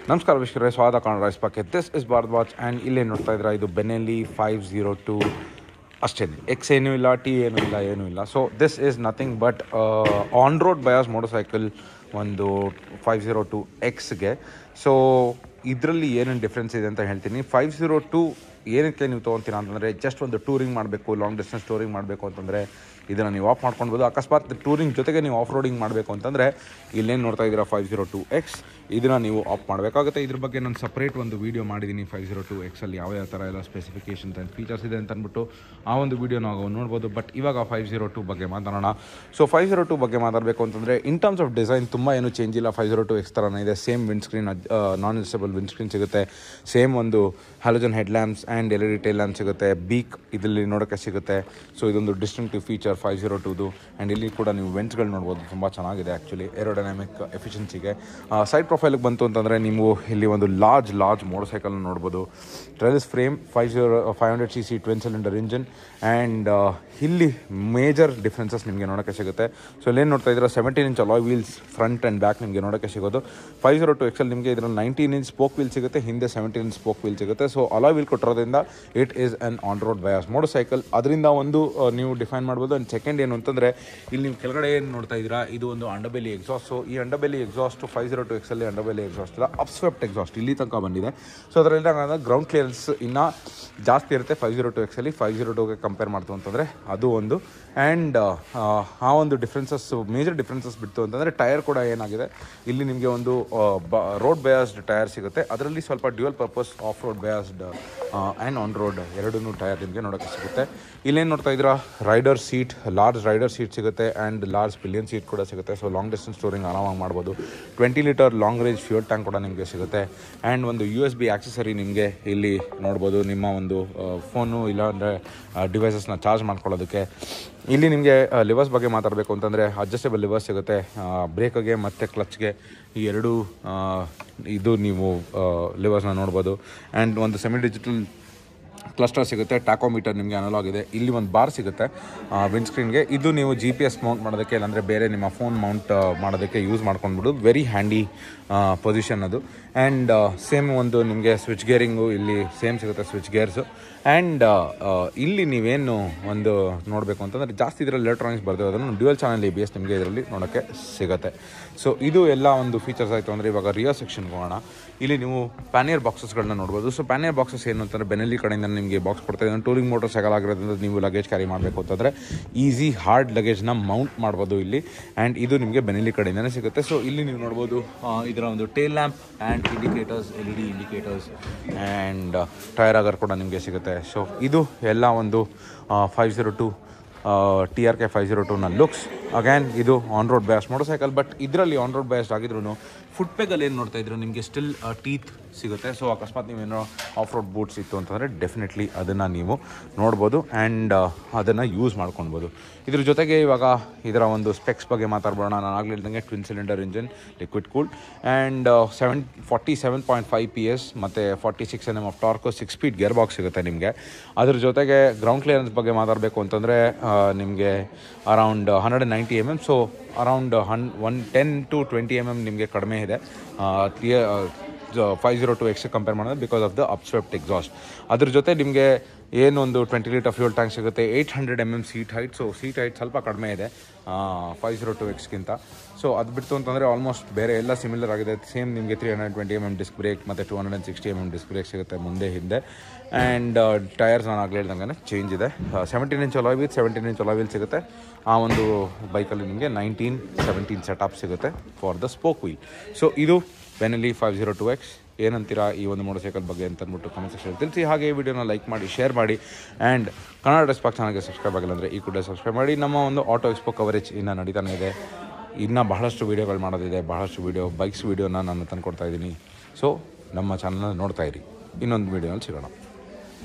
ನಮಸ್ಕಾರ ವೀಕ್ಷಕರೇ ಸ್ವಾಗತ ಕಾಣೋ ರೈಸ್ ಪಾಕೆ this is Bharat watch and ಇಲ್ಲೇ ನೋಡ್ತಾ ಇದ್ದೀರಾ ಇದು ಬೆನೆಲಿ ಫೈವ್ ಜೀರೋ ಟು ಅಷ್ಟೇ ಎಕ್ಸ್ ಏನೂ ಇಲ್ಲ ಟಿ ಏನೂ ಇಲ್ಲ ಏನೂ ಇಲ್ಲ so this is nothing but on road bias motor cycle ಒಂದು ಫೈವ್ ಜೀರೋ ಟು ಎಕ್ಸ್ಗೆ ಸೊ ಇದರಲ್ಲಿ ಏನೇನು ಡಿಫ್ರೆನ್ಸ್ ಇದೆ ಅಂತ ಹೇಳ್ತೀನಿ ಫೈವ್ ಜೀರೋ ಟು ಏನಕ್ಕೆ ನೀವು ತೊಗೊತೀರಾ ಅಂತಂದರೆ ಜಸ್ಟ್ ಒಂದು ಟೂರಿಂಗ್ ಮಾಡಬೇಕು ಲಾಂಗ್ ಡಿಸ್ಟೆನ್ಸ್ ಟೂರಿಂಗ್ ಮಾಡಬೇಕು ಅಂತಂದರೆ ಇದನ್ನು ನೀವು ಆಫ್ ಮಾಡ್ಕೊಳ್ಬೋದು ಅಕಸ್ಮಾತ್ ಟೂರಿಂಗ್ ಜೊತೆಗೆ ನೀವು ಆಫ್ ರೋಡಿಂಗ್ ಮಾಡಬೇಕು ಅಂತಂದರೆ ಇಲ್ಲೇನು ನೋಡ್ತಾ ಇದ್ದೀರಾ ಫೈವ್ ಜೀರೋ ಟು ಎಕ್ಸ್ ಇದನ್ನು ನೀವು ಆಫ್ ಮಾಡಬೇಕಾಗುತ್ತೆ ಇದ್ರ ಬಗ್ಗೆ ನಾನು ಸಪ್ರೇಟ್ ಒಂದು ವೀಡಿಯೋ ಮಾಡಿದ್ದೀನಿ ಫೈವ್ ಜೀರೋ ಟು ಎಕ್ಸಲ್ಲಿ ಯಾವ ಯಾವ ಥರ ಎಲ್ಲ ಸ್ಪೆಸಿಫಿಕೇಷನ್ಸ್ ಆ್ಯಂಡ್ ಫೀಚರ್ಸ್ ಇದೆ ಅಂತ ಅಂದ್ಬಿಟ್ಟು ಆ ಒಂದು ವೀಡಿಯೋ ನಾವು ನೋಡ್ಬೋದು ಬಟ್ ಇವಾಗ ಫೈವ್ ಜೀರೋ ಟು ಬಗ್ಗೆ ಮಾತಾಡೋಣ ಸೊ ಫೈವ್ ಜೀರೋ ಟು ಬಗ್ಗೆ ಮಾತಾಡಬೇಕು ಅಂತಂದರೆ ಇನ್ ಟರ್ಮ್ಸ್ ಆಫ್ ಡಿಸೈನ್ ತುಂಬ ಏನು ಚೇಂಜ್ ಇಲ್ಲ ಫೈವ್ ಜೀರೋ ಟು ಎಕ್ಸ್ ಥರನೇ ಇದೆ same wind screen non adjustable wind screen ಸಿಗುತ್ತೆ ಸೇಮ್ ಒಂದು halogen head lamps and L E D tail lamp ಸಿಗುತ್ತೆ ಬೀಕ್ ಇದರಲ್ಲಿ ನೋಡೋಕ್ಕೆ ಸಿಗುತ್ತೆ ಸೊ ಇದೊಂದು ಡಿಸ್ಟಿಂಕ್ಟಿವ್ ಫೀಚರ್ ಫೈವ್ ಜೀರೋ ಟುದು ಆ್ಯಂಡ್ ಇಲ್ಲಿ ಕೂಡ ನೀವು ವೆಂಟ್ಸ್ಗಳು ನೋಡ್ಬೋದು ತುಂಬ ಚೆನ್ನಾಗಿದೆ ಆ್ಯಕ್ಚುಲಿ ಏರೋಡೈನಾಮಿಕ್ ಎಫಿಷಿಯನ್ಸಿಗೆ ಸೈಡ್ ಪ್ರೊಫೈಲ್ಗೆ ಬಂತು ಅಂತಂದರೆ ನೀವು ಇಲ್ಲಿ ಒಂದು ಲಾರ್ಜ್ ಲಾರ್ಜ್ ಮೋಟರ್ ಸೈಕಲ್ನ ನೋಡ್ಬೋದು trellis frame five zero five hundred C C twin cylinder engine and ಇಲ್ಲಿ ಮೇಜರ್ ಡಿಫ್ರೆನ್ಸಸ್ ನಿಮಗೆ ನೋಡೋಕ್ಕೆ ಸಿಗುತ್ತೆ ಸೊ ಇಲ್ಲೇನು ನೋಡ್ತಾ ಇದ್ದೀರಾ seventeen inch alloy wheels front and back ನಿಮಗೆ ನೋಡೋಕ್ಕೆ ಸಿಗೋದು ಫೈವ್ ಜೀರೋ ಟು ಎಕ್ಸಲ್ ನಿಮಗೆ ಇದರಲ್ಲಿ ನೈನ್ಟೀನ್ ಇಂಚ್ ಸ್ಪೋಕ್ ವೀಲ್ ಸಿಗುತ್ತೆ ಹಿಂದೆ ಸೆವೆಂಟೀನ್ ಇಂಚ್ ಸ್ಪೋಕ್ ವೀಲ್ ಸಿಗುತ್ತೆ ಸೊ ಅಲಾಯ್ ವೀಲ್ ಕೊಟ್ಟಿರೋದ್ರಿಂದ it is an on road bias motor cycle ಅದರಿಂದ ಒಂದು ಆ, ನೀವು ಡಿಫೈನ್ ಮಾಡ್ಬೋದು ಆ್ಯಂಡ್ ಸೆಕೆಂಡ್ ಏನು ಅಂತಂದರೆ ಇಲ್ಲಿ ನೀವು ಕೆಳಗಡೆ ಏನು ನೋಡ್ತಾ ಇದ್ದೀರಾ ಇದು ಒಂದು ಅಂಡಬೆಲಿ ಎಕ್ಸಾಸ್ಟ್ ಸೊ ಈ underbelly exhaust five zero two ಎಕ್ಸಲ್ಲಿ ಅಂಡಬೆಲಿ ಎಕ್ಸಾಸ್ಟ್ ಇಲ್ಲ ಅಪ್ಸ್ವೆಪ್ಟ್ ಎಕ್ಸಾಸ್ಟ್ ಇಲ್ಲಿ ತನಕ ಬಂದಿದೆ ಸೊ ಅದರಲ್ಲಿ ಗ್ರೌಂಡ್ ಕ್ಲಿಯರೆನ್ಸ್ ಇನ್ನೂ ಜಾಸ್ತಿ ಇರುತ್ತೆ ಫೈವ್ ಜೀರೋ ಟು ಎಕ್ಸಲ್ಲಿ ಫೈವ್ ಜೀರೋ ಟೂಗೆ ಕಂಪೇರ್ ಮಾಡ್ತು ಅಂತಂದರೆ ಅದು ಒಂದು ಆ್ಯಂಡ್ ಆ ಒಂದು ಡಿಫ್ರೆನ್ಸಸ್ ಮೇಜರ್ ಡಿಫ್ರೆನ್ಸಸ್ ಬಿಡ್ತು ಅಂತಂದರೆ ಟೈರ್ ಕೂಡ ಏನಾಗಿದೆ ಇಲ್ಲಿ ನಿಮಗೆ ಒಂದು ರೋಡ್ ಬಯಾಸ್ಡ್ ಟೈರ್ ಸಿಗುತ್ತೆ ಅದರಲ್ಲಿ ಸ್ವಲ್ಪ dual purpose off road biased and on road ಎರಡೂ ಟೈರ್ ನಿಮಗೆ ನೋಡೋಕ್ಕೆ ಸಿಗುತ್ತೆ ಇಲ್ಲೇನು ನೋಡ್ತಾ ಇದ್ದೀರಾ rider seat large rider seat ಸಿಗುತ್ತೆ ಆ್ಯಂಡ್ ಲಾರ್ಜ್ ಪಿಲಿಯನ್ ಸೀಟ್ ಕೂಡ ಸಿಗುತ್ತೆ ಸೊ ಲಾಂಗ್ ಡಿಸ್ಟೆನ್ಸ್ ಸ್ಟೋರಿಂಗ್ ಆರಾಮಾಗಿ ಮಾಡ್ಬೋದು twenty litre long range fuel tank ಕೂಡ ನಿಮಗೆ ಸಿಗುತ್ತೆ ಆ್ಯಂಡ್ ಒಂದು ಯು ಎಸ್ ಬಿ ಆಕ್ಸೆಸರಿ ನಿಮಗೆ ಇಲ್ಲಿ ನೋಡ್ಬೋದು ನಿಮ್ಮ ಒಂದು ಫೋನು ಇಲ್ಲಾಂದರೆ ಡಿವೈಸಸ್ನ ಚಾರ್ಜ್ ಮಾಡ್ಕೊಳ್ಳೋದಕ್ಕೆ ಇಲ್ಲಿ ನಿಮಗೆ ಲಿವರ್ಸ್ ಬಗ್ಗೆ ಮಾತಾಡಬೇಕು ಅಂತಂದರೆ ಅಡ್ಜಸ್ಟೇಬಲ್ ಲಿವರ್ಸ್ ಸಿಗುತ್ತೆ ಬ್ರೇಕ್ಗೆ ಮತ್ತು ಕ್ಲಚ್ಗೆ ಈ ಎರಡು ಆ, ಇದು ನೀವು ಲಿವರ್ಸ್ನ ನೋಡ್ಬೋದು ಆ್ಯಂಡ್ ಒಂದು ಸೆಮಿ ಡಿಜಿಟಲ್ ಕ್ಲಸ್ಟರ್ ಸಿಗುತ್ತೆ ಟ್ಯಾಕೋಮೀಟರ್ ನಿಮಗೆ ಅನಲಾಗ್ ಇದೆ ಇಲ್ಲಿ ಒಂದು ಬಾರ್ ಸಿಗುತ್ತೆ ವಿಂಡ್ ಸ್ಕ್ರೀನ್ಗೆ ಇದು ನೀವು ಜಿ ಪಿ ಎಸ್ ಮೌಂಟ್ ಮಾಡೋದಕ್ಕೆ ಇಲ್ಲಾಂದರೆ ಬೇರೆ ನಿಮ್ಮ ಫೋನ್ ಮೌಂಟ್ ಮಾಡೋದಕ್ಕೆ ಯೂಸ್ ಮಾಡ್ಕೊಂಡ್ಬಿಡು ವೆರಿ ಹ್ಯಾಂಡಿ ಪೊಸಿಷನ್ ಅದು ಆ್ಯಂಡ್ ಸೇಮ್ ಒಂದು ನಿಮಗೆ ಸ್ವಿಚ್ ಗೇರಿಂಗು ಇಲ್ಲಿ ಸೇಮ್ ಸಿಗುತ್ತೆ ಸ್ವಿಚ್ ಗೇರ್ಸು ಆ್ಯಂಡ್ ಇಲ್ಲಿ ನೀವೇನು ಒಂದು ನೋಡಬೇಕು ಅಂತಂದರೆ ಜಾಸ್ತಿ ಇದರಲ್ಲಿ ಎಲೆಕ್ಟ್ರಾನಿಕ್ಸ್ ಬರ್ದಿರೋದನ್ನು dual channel A B S ನಿಮಗೆ ಇದರಲ್ಲಿ ನೋಡೋಕ್ಕೆ ಸಿಗುತ್ತೆ ಸೊ ಇದು ಎಲ್ಲ ಒಂದು ಫೀಚರ್ಸ್ ಆಯಿತು ಅಂದರೆ ಇವಾಗ ರಿಯರ್ ಸೆಕ್ಷನ್ಗೆ ಹೋಗೋಣ ಇಲ್ಲಿ ನೀವು ಪ್ಯಾನಿಯರ್ ಬಾಕ್ಸಸ್ಗಳನ್ನ ನೋಡ್ಬೋದು ಸೊ ಪ್ಯಾನಿಯರ್ ಬಾಕ್ಸಸ್ ಏನು ಅಂತಂದರೆ ಬೆನೆಲ್ಲಿ ಕಡೆಯಿಂದ ನಿಮಗೆ ಬಾಕ್ಸ್ ಕೊಡ್ತಾ ಇದ್ದಾರೆ ಟೂರಿಂಗ್ ಮೋಟರ್ ಸೈಕಲ್ ಆಗಿರೋದ್ರಿಂದ ನೀವು ಲಗೇಜ್ ಕ್ಯಾರಿ ಮಾಡಬೇಕು ಅಂತಂದರೆ ಈಸಿ ಹಾರ್ಡ್ ಲಗೇಜ್ನ ಮೌಂಟ್ ಮಾಡ್ಬೋದು ಇಲ್ಲಿ ಆ್ಯಂಡ್ ಇದು ನಿಮಗೆ ಬೆನೆಲ್ಲಿ ಕಡೆಯಿಂದನೇ ಸಿಗುತ್ತೆ ಸೊ ಇಲ್ಲಿ ನೀವು ನೋಡ್ಬೋದು ಆ, ಇದರ ಒಂದು tail lamp and indicators L E D indicators and tyre hugger ಕೂಡ ನಿಮಗೆ ಸಿಗುತ್ತೆ ಸೊ ಇದು ಎಲ್ಲ ಒಂದು five zero two T R K five zero ಟೂನ ಲುಕ್ಸ್ ಅಗೇನ್ ಇದು on road bias motor cycle but ಇದರಲ್ಲಿ ಆನ್ ರೋಡ್ ಬ್ಯಾಸ್ಟ್ ಆಗಿದ್ರು ಫುಟ್ ಪೆಗಲ್ಲಿ ಏನು ನೋಡ್ತಾ ಇದ್ರು ನಿಮಗೆ ಸ್ಟಿಲ್ ಟೀತ್ ಸಿಗುತ್ತೆ ಸೊ ಅಕಸ್ಮಾತ್ ನೀವೇನೋ ಆಫ್ ರೋಡ್ ಬೂಟ್ಸ್ ಇತ್ತು ಅಂತಂದರೆ ಡೆಫಿನೆಟ್ಲಿ ಅದನ್ನು ನೀವು ನೋಡ್ಬೋದು ಆ್ಯಂಡ್ ಅದನ್ನು ಯೂಸ್ ಮಾಡ್ಕೊಳ್ಬೋದು ಇದ್ರ ಜೊತೆಗೆ ಇವಾಗ ಇದರ ಒಂದು ಸ್ಪೆಕ್ಸ್ ಬಗ್ಗೆ ಮಾತಾಡ್ಬೋಣ ನಾನು ಆಗಲೇ ಹೇಳ್ದಂಗೆ twin cylinder engine liquid cooled and seven forty seven point five P S ಮತ್ತು forty six N M of torque six speed gear box ಸಿಗುತ್ತೆ ನಿಮಗೆ ಅದ್ರ ಜೊತೆಗೆ ಗ್ರೌಂಡ್ ಕ್ಲಿಯರೆನ್ಸ್ ಬಗ್ಗೆ ಮಾತಾಡಬೇಕು ಅಂತಂದರೆ ನಿಮಗೆ around hundred and ninety M M so around ಹನ್ one ten to twenty M M ನಿಮಗೆ ಕಡಿಮೆ ಇದೆ five zero two X compare ಮಾಡಿದ್ರೆ because of the upswept exhaust ಅದ್ರ ಜೊತೆ ನಿಮಗೆ ಏನೊಂದು ಟ್ವೆಂಟಿ ಲೀಟರ್ ಫ್ಯೂಲ್ ಟ್ಯಾಂಕ್ ಸಿಗುತ್ತೆ eight hundred M M seat height so seat height ಸ್ವಲ್ಪ ಕಡಿಮೆ ಇದೆ ಫೈವ್ ಜೀರೋ ಟು ಎಕ್ಸ್ಗಿಂತ ಸೊ ಅದು ಬಿಡ್ತು ಅಂತಂದರೆ ಆಲ್ಮೋಸ್ಟ್ ಬೇರೆ ಎಲ್ಲ ಸಿಮಿಲರ್ ಆಗಿದೆ ಸೇಮ್ ನಿಮಗೆ three hundred twenty M M disc brake ಮತ್ತು two hundred and sixty M M disc brake ಸಿಗುತ್ತೆ ಮುಂದೆ ಹಿಂದೆ ಆ್ಯಂಡ್ ಟೈರ್ಸ್ ನಾನು ಆಗಲೇ ಹೇಳ್ದಂಗೆ ಚೇಂಜ್ ಇದೆ seventeen inch alloy wheel seventeen inch alloy wheel ಸಿಗುತ್ತೆ ಆ ಒಂದು ಬೈಕಲ್ಲಿ ನಿಮಗೆ ನೈನ್ಟೀನ್ ಸೆವೆಂಟೀನ್ ಸೆಟಪ್ ಸಿಗುತ್ತೆ for the spoke wheel so ಇದು Benelli five zero two X ಏನಂತೀರಾ ಈ ಒಂದು ಮೋಟರ್ ಸೈಕಲ್ ಬಗ್ಗೆ ಅಂತ ಅಂದ್ಬಿಟ್ಟು ಕಮೆಂಟ್ ಸೆಕ್ಷನ್ ತಿಳಿಸಿ ಹಾಗೆ ಈ ವಿಡಿಯೋನ ಲೈಕ್ ಮಾಡಿ ಶೇರ್ ಮಾಡಿ ಆ್ಯಂಡ್ ಕನ್ನಡ ಡೆಸ್ ಪಾಕ್ ಚಾನಲ್ಗೆ ಸಬ್ಸ್ಕ್ರೈಬ್ ಆಗಿಲ್ಲ ಅಂದರೆ ಈ ಕೂಡ ಸಬ್ಸ್ಕ್ರೈಬ್ ಮಾಡಿ ನಮ್ಮ ಒಂದು ಆಟೋ ಎಕ್ಸ್ಪೋ ಕವರೇಜ್ ಇನ್ನು ನಡೀತಾನೆ ಇದೆ ಇನ್ನೂ ಬಹಳಷ್ಟು ವೀಡಿಯೋಗಳು ಮಾಡೋದಿದೆ ಬಹಳಷ್ಟು ವೀಡಿಯೋ ಬೈಕ್ಸ್ ವೀಡಿಯೋನ ನಾನು ತಂದು ಕೊಡ್ತಾ ಇದ್ದೀನಿ ಸೊ ನಮ್ಮ ಚಾನಲ್ನ ನೋಡ್ತಾ ಇರಿ ಇನ್ನೊಂದು ವೀಡಿಯೋನಲ್ಲಿ ಸಿಗೋಣ